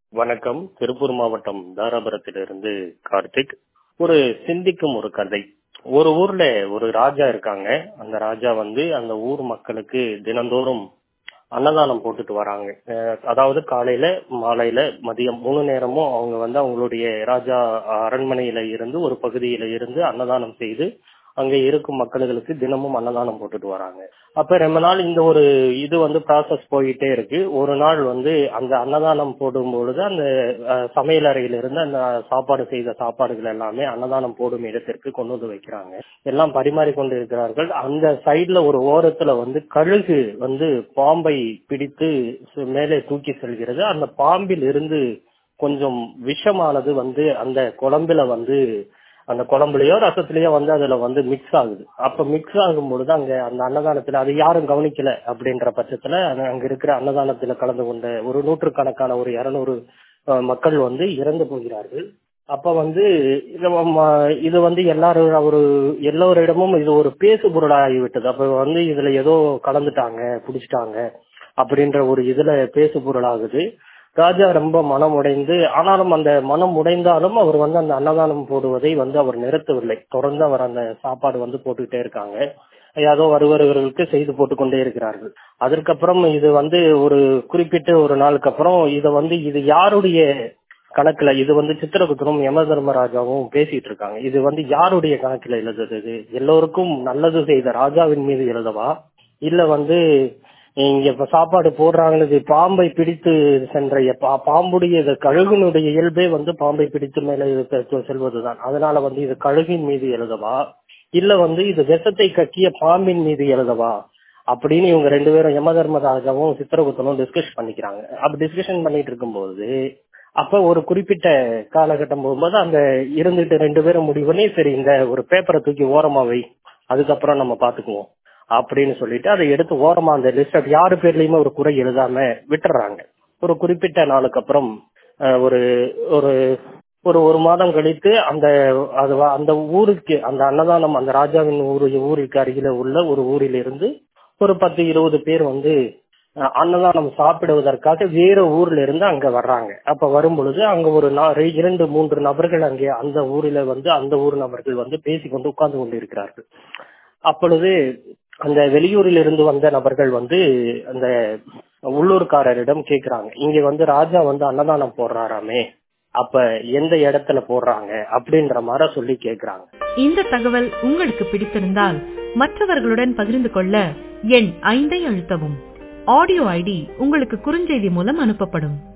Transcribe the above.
வணக்கம் திருப்பூர் மாவட்டம் தாராபுரத்திலிருந்து கார்த்திக் ஒரு சிந்திக்கும் ஒரு கதை ஒரு ஊர்ல ஒரு ராஜா இருக்காங்க அந்த ராஜா வந்து அந்த ஊர் மக்களுக்கு தினந்தோறும் அன்னதானம் போட்டுட்டு வராங்க அஹ் அதாவது காலையில மாலையில மதியம் மூணு நேரமும் அவங்க வந்து அவங்களுடைய ராஜா அரண்மனையில இருந்து ஒரு பகுதியில இருந்து அன்னதானம் செய்து அங்க இருக்கும் மக்களுக்கு தினமும் அன்னதானம் போட்டுட்டு வராங்க அப்ப ரொம்ப நாள் இந்த ஒரு இது வந்து ப்ராசஸ் போயிட்டே இருக்கு ஒரு நாள் வந்து அந்த அன்னதானம் போடும் பொழுது அந்த அஹ், சமையலறையில இருந்து அந்த சாப்பாடு செய்த சாப்பாடுகள் எல்லாமே அன்னதானம் போடும் இடத்திற்கு கொண்டு வந்து வைக்கிறாங்க எல்லாம் பரிமாறி கொண்டு இருக்கிறார்கள் அந்த சைடுல ஒரு ஓரத்துல வந்து கழுகு வந்து பாம்பை பிடித்து சு- மேலே தூக்கி செல்கிறது அந்த பாம்பில் இருந்து கொஞ்சம் விஷமானது வந்து அந்த குழம்புல வந்து அந்த குழம்புலயோ ரசத்துலயோ வந்து அதுல வந்து மிக்ஸ் ஆகுது அப்ப மிக்ஸ் ஆகும் பொழுது அங்க அந்த அன்னதானத்துல அது யாரும் கவனிக்கல அப்படின்ற பட்சத்துல அது அங்க இருக்கிற அன்னதானத்துல கலந்து கொண்ட ஒரு நூற்றுக்கணக்கான ஒரு இருநூறு மக்கள் வந்து இறந்து போகிறார்கள் அப்ப வந்து இது ம- இது வந்து எல்லாரும் ஒரு எல்லோரிடமும் இது ஒரு பேசு பொருளாகிவிட்டது அப்ப வந்து இதுல ஏதோ கலந்துட்டாங்க புடிச்சிட்டாங்க அப்படின்ற ஒரு இதுல பேசு பொருளாகுது ராஜா ரொம்ப மனம் உடைந்து ஆனாலும் அந்த மனம் உடைந்தாலும் அவர் வந்து அந்த அன்னதானம் போடுவதை வந்து அவர் நிறுத்தவில்லை தொடர்ந்து அவர் அந்த சாப்பாடு வந்து போட்டுக்கிட்டே இருக்காங்க ஏதோ வருவர்களுக்கு செய்து போட்டுக்கொண்டே இருக்கிறார்கள் அதற்கப்புறம் இது வந்து ஒரு குறிப்பிட்ட ஒரு நாளுக்கு அப்புறம் இதை வந்து இது யாருடைய கணக்குல இது வந்து சித்திரகுப்தனும் யம தர்மராஜாவும் பேசிட்டு இருக்காங்க இது வந்து யாருடைய கணக்குல எழுதுறது எல்லோருக்கும் நல்லது செய்த ராஜாவின் மீது எழுதவா இல்ல வந்து இங்க இப்ப சாப்பாடு போடுறாங்களது பாம்பை பிடித்து சென்ற பா- பாம்புடைய இது கழுகினுடைய இயல்பே வந்து பாம்பை பிடித்து மேலே இது செல்வதுதான் அதனால வந்து இது கழுகின் மீது எழுதவா இல்ல வந்து இது விஷத்தை கக்கிய பாம்பின் மீது எழுதவா அப்படின்னு இவங்க ரெண்டு பேரும் யம தர்மராஜாவும் சித்திரகுப்தனும் டிஸ்கஸ் பண்ணிக்கிறாங்க அப்படி டிஸ்கஷன் பண்ணிட்டு இருக்கும்போது அப்ப ஒரு குறிப்பிட்ட காலகட்டம் போகும்போது அந்த இருந்துட்டு ரெண்டு பேரும் முடிவு பண்ணி சரி இந்த ஒரு பேப்பரை தூக்கி ஓரமா வை அதுக்கப்புறம் நம்ம பாத்துக்குவோம் அப்படின்னு சொல்லிட்டு அதை எடுத்து ஓரமா அந்த லிஸ்ட் யாரு பேர்லயுமே ஒரு குறை எழுதாம விட்டுறாங்க ஒரு குறிப்பிட்ட நாளுக்கு அப்புறம் அஹ், ஒரு ஒரு ஒரு ஒரு மாதம் கழித்து அந்த அது வ- அந்த ஊருக்கு அந்த அன்னதானம் அந்த ராஜாவின் ஊரு ஊருக்கு அருகில உள்ள ஒரு ஊரில் இருந்து ஒரு பத்து இருபது பேர் வந்து அஹ், அன்னதானம் சாப்பிடுவதற்காக வேற ஊர்ல இருந்து அங்க வர்றாங்க அப்ப வரும் பொழுது அங்க ஒரு நா- ரெ- இரண்டு மூன்று நபர்கள் அங்கே அந்த ஊரில வந்து அந்த ஊர் நபர்கள் வந்து பேசிக்கொண்டு உட்கார்ந்து கொண்டு இருக்கிறார்கள் அப்பொழுது அந்த வெளியூரில் இருந்து வந்த நபர்கள் வந்து அந்த உள்ளூர்காரரிடம் கேக்குறாங்க இங்க வந்து ராஜா வந்து அன்னதானம் போடுறாராமே அப்ப எந்த இடத்துல போடுறாங்க அப்படின்ற மாதிரி சொல்லி கேக்குறாங்க இந்த தகவல் உங்களுக்கு பிடித்திருந்தால் மற்றவர்களுடன் பகிர்ந்து கொள்ள எண் ஐந்தை அழுத்தவும் ஆடியோ ஐடி உங்களுக்கு குறுஞ்செய்தி மூலம் அனுப்பப்படும்